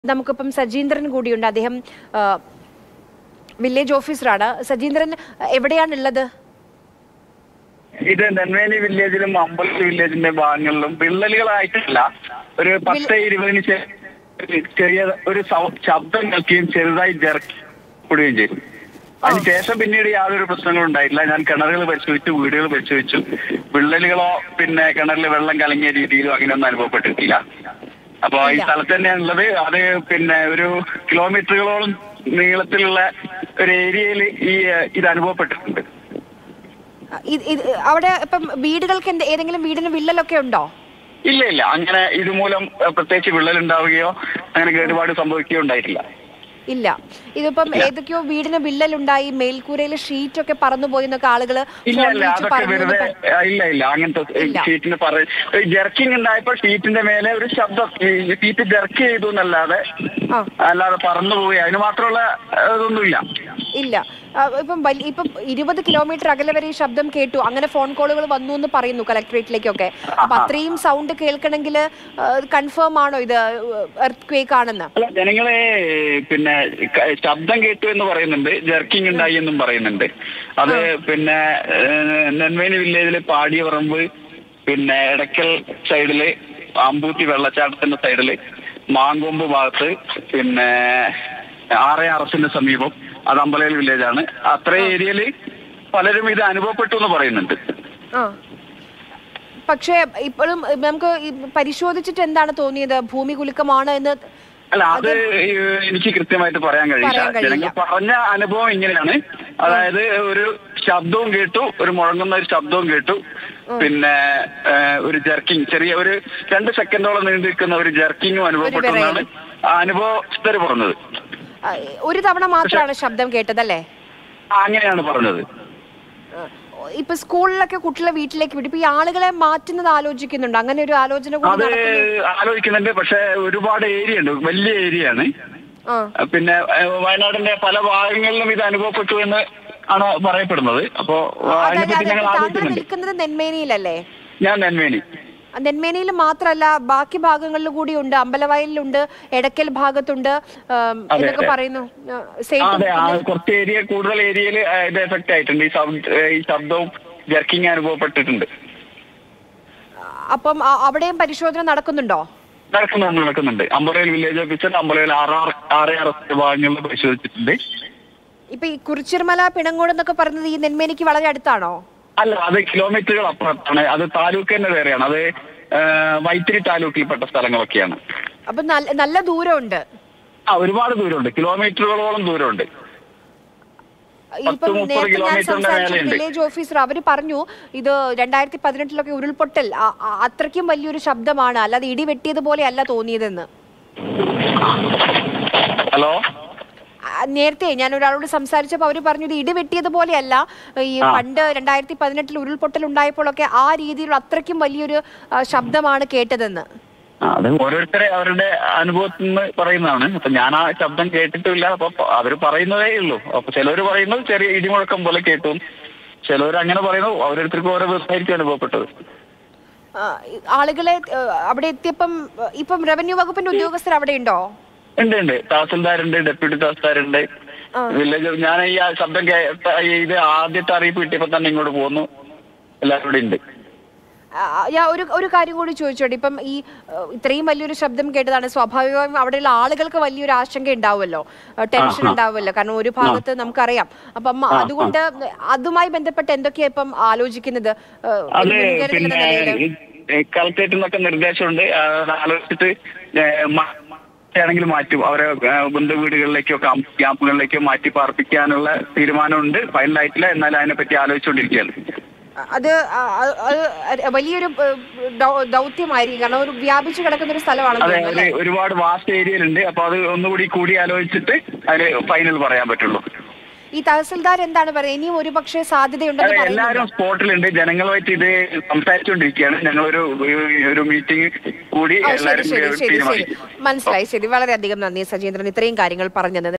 നമുക്കിപ്പം സജീന്ദ്രൻ കൂടിയുണ്ട് അദ്ദേഹം ആ, വില്ലേജ് ഓഫീസറാണ് സജീന്ദ്രൻ എവിടെയാണുള്ളത് ഇത് നെന്മേലി വില്ലേജിലും അമ്പലത്തിൽ വില്ലേജിന്റെ ഭാഗങ്ങളിലും വിള്ളലുകളായിട്ടില്ല ഒരു പത്ത് ഇരുപതിന് ശേ- ചെറിയ ഒരു സൗ- ശബ്ദം കേൾക്കുകയും ചെറുതായി ജർക്കുകയും ചെയ്തു അതിനുശേഷം പിന്നീട് യാതൊരു പ്രശ്നങ്ങളും ഉണ്ടായിട്ടില്ല ഞാൻ കിണറുകൾ പരിശോധിച്ചു വീടുകൾ പരിശോധിച്ചു വിള്ളലുകളോ പിന്നെ കിണറിൽ വെള്ളം കലങ്ങിയ രീതിയിലോ അങ്ങനെയൊന്നും അനുഭവപ്പെട്ടിട്ടില്ല അപ്പൊ ഈ ഇല്ല. സ്ഥലത്ത് തന്നെയാണുള്ളത് അത് പിന്നെ ഒരു കിലോമീറ്ററുകളോളം നീളത്തിലുള്ള ഒരു ഏരിയയിൽ ഈ ഏഹ്, ഇത് അനുഭവപ്പെട്ടിട്ടുണ്ട് ഇത്- ഇത് അവിടെ ഇപ്പം വീടുകൾക്ക് എന്ത് ഏതെങ്കിലും വീടിന് വിള്ളലൊക്കെ ഉണ്ടോ ഇല്ല ഇല്ല അങ്ങനെ ഇതുമൂലം അഹ് പ്രത്യേകിച്ച് വിള്ളൽ ഉണ്ടാവുകയോ അങ്ങനെ കേടുപാട് സംഭവിക്കുകയോ ഉണ്ടായിട്ടില്ല ഇല്ല ഇതിപ്പം ഏതൊക്കെയോ വീടിന് വിള്ളലുണ്ടായി മേൽക്കൂരയിൽ ഷീറ്റ് ഒക്കെ പറന്നുപോയി എന്നൊക്കെ ആളുകള് ഇല്ല ഫോൺ ഇല്ല വിളിച്ച് അതൊക്കെ പറഞ്ഞു എന്ന് വെറുതെ പറ- അഹ് ഇല്ല ഇല്ല അങ്ങനത്തെ ഇല്ല. ഷീറ്റിന് പറ ജെർക്കിംഗ് ഉണ്ടായപ്പോൾ ഷീറ്റിന്റെ മേലെ ഒരു ശബ്ദം ഈ ഷീറ്റ് ജെർക്ക് ചെയ്തു എന്നല്ലാതെ ആ അല്ലാതെ പറന്നു പോവുക അതിന് മാത്രമുള്ള അഹ് ഇതൊന്നുമില്ല ഇല്ല ആ, ഇപ്പം വലിയ ഇപ്പം ഇരുപത് കിലോമീറ്റർ അകലെ വരെ ഈ ശബ്ദം കേട്ടു അങ്ങനെ ഫോൺ കോളുകൾ വന്നു എന്ന് പറയുന്നു കലക്ടറേറ്റിലേക്കൊക്കെ അപ്പൊ അത്രയും സൗണ്ട് കേൾക്കണമെങ്കിൽ കൺഫേം ആണോ ഇത് എർത്ത് ക്വേക്ക് ആണെന്ന് അല്ല ജനങ്ങളെ പിന്നെ ക- ശബ്ദം കേട്ടു എന്ന് പറയുന്നുണ്ട് ജെർക്കിംഗ് ഉണ്ടായി എന്നും പറയുന്നുണ്ട് അത് പിന്നെ ഏഹ്, നെന്മേനി വില്ലേജിലെ പാടിയപറമ്പ് പിന്നെ എടക്കൽ സൈഡില് അമ്പൂത്തി വെള്ളച്ചാട്ടത്തിന്റെ സൈഡില് മാങ്കൊമ്പ് ഭാഗത്ത് പിന്നെ ആറേ അറസിന്റെ സമീപം അത് അമ്പലയിൽ വില്ലേജാണ് അത്രയും ഏരിയയില് പലരും ഇത് അനുഭവപ്പെട്ടു എന്ന് പറയുന്നുണ്ട് ആ പക്ഷേ ഇപ്പോഴും നമുക്ക് ഈ പരിശോധിച്ചിട്ട് എന്താണ് തോന്നിയത് ഭൂമി കുലുക്കമാണ് എന്ന് അല്ല അത് ഈ എനിക്ക് കൃത്യമായിട്ട് പറയാൻ കഴിയില്ല പറയാൻ കഴിയില്ല. ജനങ്ങൾ പറഞ്ഞ അനുഭവം ഇങ്ങനെയാണ് അതായത് ഒരു ശബ്ദവും കേട്ടു ഒരു മുഴങ്ങുന്ന ഒരു ശബ്ദവും കേട്ടു പിന്നെ ഏഹ്, ഒരു ജർക്കിംഗ് ചെറിയ ഒരു രണ്ട് സെക്കൻഡോളം നീണ്ടു നിൽക്കുന്ന ഒരു ജർക്കിങ്ങും അനുഭവപ്പെട്ടു എന്നാണ് ആ അനുഭവസ്ഥര് പറഞ്ഞത് ആ, ഒരു തവണ മാത്രമാണ് ശബ്ദം കേട്ടതല്ലേ ആ, അങ്ങനെയാണ് പറഞ്ഞത് ആ, ഇപ്പൊ സ്കൂളിലൊക്കെ കുട്ടികളെ വീട്ടിലേക്ക് വിട്ടു ഇപ്പൊ ഈ ആളുകളെ മാറ്റുന്നത് ആലോചിക്കുന്നുണ്ട് അങ്ങനെ ഒരു ആലോചന കൂടി അത് നടക്കുന്നു ആലോചിക്കുന്നുണ്ട് പക്ഷെ ഒരുപാട് ഏരിയ ഉണ്ട് വലിയ ഏരിയ ആണ് ആ പിന്നെ ഏഹ്, വയനാടിന്റെ പല ഭാഗങ്ങളിലും ഇത് അനുഭവപ്പെട്ടു എന്ന് ആണ് പറയപ്പെടുന്നത് അപ്പോ അതിനെപ്പറ്റി അതായത് ഞങ്ങൾ താങ്കൾ ആലോചിക്കുന്നുണ്ട് നിൽക്കുന്നത് നെന്മേനിയിലല്ലേ ഞാൻ നെന്മേനി ആ, നെന്മേനിയിൽ മാത്രമല്ല ബാക്കി ഭാഗങ്ങളിൽ കൂടി ഉണ്ട് അമ്പലവയലിലുണ്ട് എടക്കൽ ഭാഗത്തുണ്ട് ആം, അതെ, എന്നൊക്കെ അതെ. പറയുന്നു ആ, ആ, സെയ്റ്റും അതെ ആ പിന്നെ- കുറച്ച് ഏരിയ കൂടുതൽ ഏരിയയിൽ ഇത് എഫക്ട് ആയിട്ടുണ്ട് ഈ സൗണ്ട് ഈ ശബ്ദവും ജർക്കിങ് അനുഭവപ്പെട്ടിട്ടുണ്ട് അപ്പം ആ, അവിടെയും പരിശോധന നടക്കുന്നുണ്ടോ നടക്കുന്നുണ്ട് നടക്കുന്നുണ്ട് അമ്പലയിൽ വില്ലേജ് ഓഫീസർ അമ്പലയിൽ ആറ് ആറ് ആറ് ഭാഗങ്ങളിൽ പരിശോധിച്ചിട്ടുണ്ട് ഇപ്പൊ ഈ കുറിച്ചിർമല പിണങ്ങോട് എന്നൊക്കെ പറയുന്നത് ഈ നെന്മേനിക്ക് വളരെ അടുത്താണോ അല്ല അത് കിലോമീറ്ററുകൾ അപ്പുറത്താണ് അത് താലൂക്ക് തന്നെ വേറെയാണ് അത് ആ, വൈത്തിരി താലൂക്കിൽപ്പെട്ട സ്ഥലങ്ങളൊക്കെയാണ് അപ്പൊ നല്ല നല്ല ദൂരമുണ്ട് ആ ഒരുപാട് ദൂരമുണ്ട് കിലോമീറ്ററുകളോളം ദൂരമുണ്ട് ഇപ്പം പത്ത് മുപ്പത് നേരത്തെ ഞാൻ കിലോമീറ്ററിന്റെ സംസാരിച്ച മേലെയുണ്ട്. വില്ലേജ് ഓഫീസർ അവര് പറഞ്ഞു ഇത് രണ്ടായിരത്തി പതിനെട്ടിലൊക്കെ ഉരുൾപൊട്ടൽ ആ- ആ- അത്രയ്ക്കും വലിയൊരു ശബ്ദമാണ് അല്ലാതെ ഇടി വെട്ടിയതുപോലെ അല്ല തോന്നിയതെന്ന് ഹലോ ആ, നേരത്തെ ഞാൻ ഒരാളോട് സംസാരിച്ചപ്പോൾ അവർ പറഞ്ഞു ഇത് ഇടി വെട്ടിയതുപോലെയല്ല ഈ ആ. പണ്ട് രണ്ടായിരത്തി പതിനെട്ടിൽ ഉരുൾപൊട്ടൽ ഉണ്ടായപ്പോഴൊക്കെ ആ രീതിയിലുള്ള അത്രയ്ക്കും വലിയൊരു ആ, ശബ്ദമാണ് കേട്ടതെന്ന് ആ, അത് ഓരോരുത്തരെ അവരുടെ അനുഭവത്തിൽ നിന്ന് പറയുന്നതാണ് അപ്പൊ ഞാൻ ആ ശബ്ദം കേട്ടിട്ടില്ല അപ്പൊ അവര് പറയുന്നതേ ഉള്ളൂ അപ്പൊ ചിലവര് പറയുന്നത് ചെറിയ ഇടിമുഴക്കം പോലെ കേട്ടു ചിലവർ അങ്ങനെ പറയുന്നു ഓരോരുത്തർക്കും ഓരോ വിധമായിരിക്കും അനുഭവപ്പെട്ടത് ആ, ഈ ആളുകളെ ആ, അവിടെ എത്തിയപ്പം ആ, ഇപ്പം റവന്യൂ വകുപ്പിന്റെ ഉദ്യോഗസ്ഥർ അവിടെ ഉണ്ടോ ഉണ്ട് ഉണ്ട് തഹസിൽദാരുണ്ട് ഡെപ്യൂട്ടി തഹസിൽദാരുണ്ട് ആ. വില്ലേജ് ഞാൻ ഈ ആ ശബ്ദം കേ- ഈ ഇത് ആദ്യത്തെ അറിയിപ്പ് കിട്ടിയപ്പോ തന്നെ ഇങ്ങോട്ട് പോന്നു എല്ലാവരും ഇവിടെ ഉണ്ട് ആ, ഞാൻ ഒരു ഒരു കാര്യം കൂടി ചോദിച്ചോട്ടെ ഇപ്പം ഈ ആ, ഇത്രയും വലിയൊരു ശബ്ദം കേട്ടതാണ് സ്വാഭാവികമായും അവിടെയുള്ള ആളുകൾക്ക് വലിയൊരു ആശങ്ക ഉണ്ടാവുമല്ലോ ആ, ടെൻഷൻ ഉണ്ടാവുമല്ലോ കാരണം ഒരു ഭാഗത്ത് നമുക്കറിയാം അപ്പം അതുകൊണ്ട് അതുമായി ബന്ധപ്പെട്ട് എന്തൊക്കെയാ ഇപ്പം ആലോചിക്കുന്നത് ആ, ഒരു അത് മുൻകരുതൽ എന്ന പിന്നെ നിലയില് കളക്ടറേറ്റിൽ നിന്നൊക്കെ നിർദ്ദേശമുണ്ട് ആ, അത് ആലോചിച്ചിട്ട് ഏ, മാ- ആണെങ്കിൽ മാറ്റും അവരെ ഏ, ബന്ധു വീടുകളിലേക്കോ ക്യാമ്പ് ക്യാമ്പുകളിലേക്കോ മാറ്റി പാർപ്പിക്കാനുള്ള തീരുമാനമുണ്ട് ഫൈനലായിട്ടില്ല എന്നാൽ അതിനെപ്പറ്റി ആലോചിച്ചുകൊണ്ടിരിക്കുകയാണ് അത് ആ, അത് വലിയൊരു ആ, ദൗ- ദൗത്യമായിരിക്കും കാരണം ഒരു വ്യാപിച്ചു കിടക്കുന്ന ഒരു സ്ഥലമാണെന്ന് അതെ തോന്നുന്നു ഒരു അല്ലേ ഒരുപാട് വാസ്റ്റ് ഏരിയയിലുണ്ട് അപ്പൊ അത് ഒന്നുകൂടി കൂടി ആലോചിച്ചിട്ട് അതിന് ഫൈനൽ പറയാൻ പറ്റുള്ളൂ ഈ തഹസിൽദാർ എന്താണ് പറയുന്നത് ഇനിയും ഒരു പക്ഷേ സാധ്യതയുണ്ടെന്ന് അതെ പറയുന്നു എല്ലാവരും സ്പോട്ടിലുണ്ട് ജനങ്ങളുമായിട്ട് ഇത് സംസാരിച്ചുകൊണ്ടിരിക്കുകയാണ് ഞങ്ങളൊരു ഒരു മീറ്റിംഗ് കൂടി ആ, ശരി എല്ലാവരും ശരി ശരി ശരി തീരുമാനിക്കും മനസ്സിലായി ശരി വളരെയധികം നന്ദി സജീന്ദ്രൻ ഇത്രയും കാര്യങ്ങൾ പറഞ്ഞത്